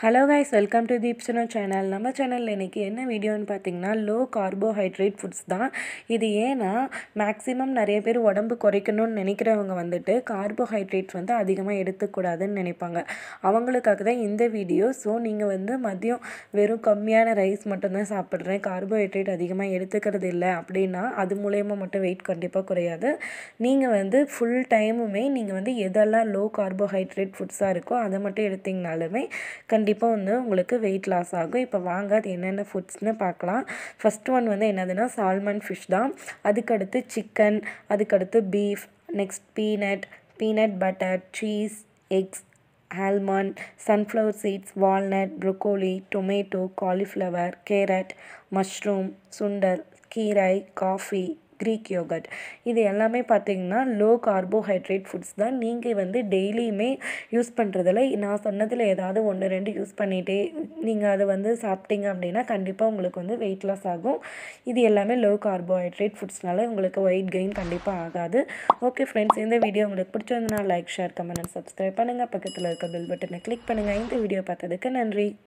hello guys welcome to தீப்சனோ channel நம்ம சேனலில் இன்றைக்கி என்ன வீடியோன்னு பார்த்தீங்கன்னா லோ கார்போஹைட்ரேட் ஃபுட்ஸ் தான் இது ஏன்னா மேக்ஸிமம் நிறைய பேர் உடம்பு குறைக்கணும்னு நினைக்கிறவங்க வந்துட்டு கார்போஹைட்ரேட்ஸ் வந்து அதிகமாக எடுத்துக்கூடாதுன்னு நினைப்பாங்க அவங்களுக்காக தான் இந்த வீடியோ ஸோ நீங்கள் வந்து மதியம் வெறும் கம்மியான ரைஸ் மட்டும்தான் சாப்பிட்றேன் கார்போஹைட்ரேட் அதிகமாக எடுத்துக்கிறது இல்லை அப்படின்னா அது மூலயமா மட்டும் வெயிட் கண்டிப்பாக குறையாது நீங்கள் வந்து ஃபுல் டைமுமே நீங்கள் வந்து எதெல்லாம் லோ கார்போஹைட்ரேட் ஃபுட்ஸாக இருக்கோ அதை மட்டும் எடுத்திங்கனாலுமே கண்டிப்பாக வந்து உங்களுக்கு வெயிட் லாஸ் ஆகும் இப்போ வாங்க அது என்னென்ன ஃபுட்ஸ்னு பார்க்கலாம் ஃபஸ்ட் ஒன் வந்து என்னதுன்னா சால்மன் ஃபிஷ் தான் அதுக்கடுத்து சிக்கன் அதுக்கடுத்து beef next peanut peanut butter cheese eggs almond sunflower seeds walnut broccoli tomato cauliflower carrot mushroom சுண்டல் கீரை காஃபி க்ரீக் யோகட் இது எல்லாமே பார்த்திங்கன்னா லோ கார்போஹைட்ரேட் ஃபுட்ஸ் தான் நீங்கள் வந்து டெய்லியுமே யூஸ் பண்ணுறதில் நான் சொன்னதில் ஏதாவது ஒன்று ரெண்டு யூஸ் பண்ணிகிட்டே நீங்கள் அதை வந்து சாப்பிட்டீங்க அப்படின்னா கண்டிப்பாக உங்களுக்கு வந்து வெயிட் லாஸ் ஆகும் இது எல்லாமே லோ கார்போஹைட்ரேட் ஃபுட்ஸ்னால உங்களுக்கு வெயிட் கெயின் கண்டிப்பாக ஆகாது ஓகே ஃப்ரெண்ட்ஸ் இந்த வீடியோ உங்களுக்கு பிடிச்சிருந்தனா like share comment and subscribe பண்ணுங்கள் பக்கத்தில் இருக்க பெல் பட்டனை கிளிக் பண்ணுங்கள் இந்த வீடியோ பார்த்ததுக்கு நன்றி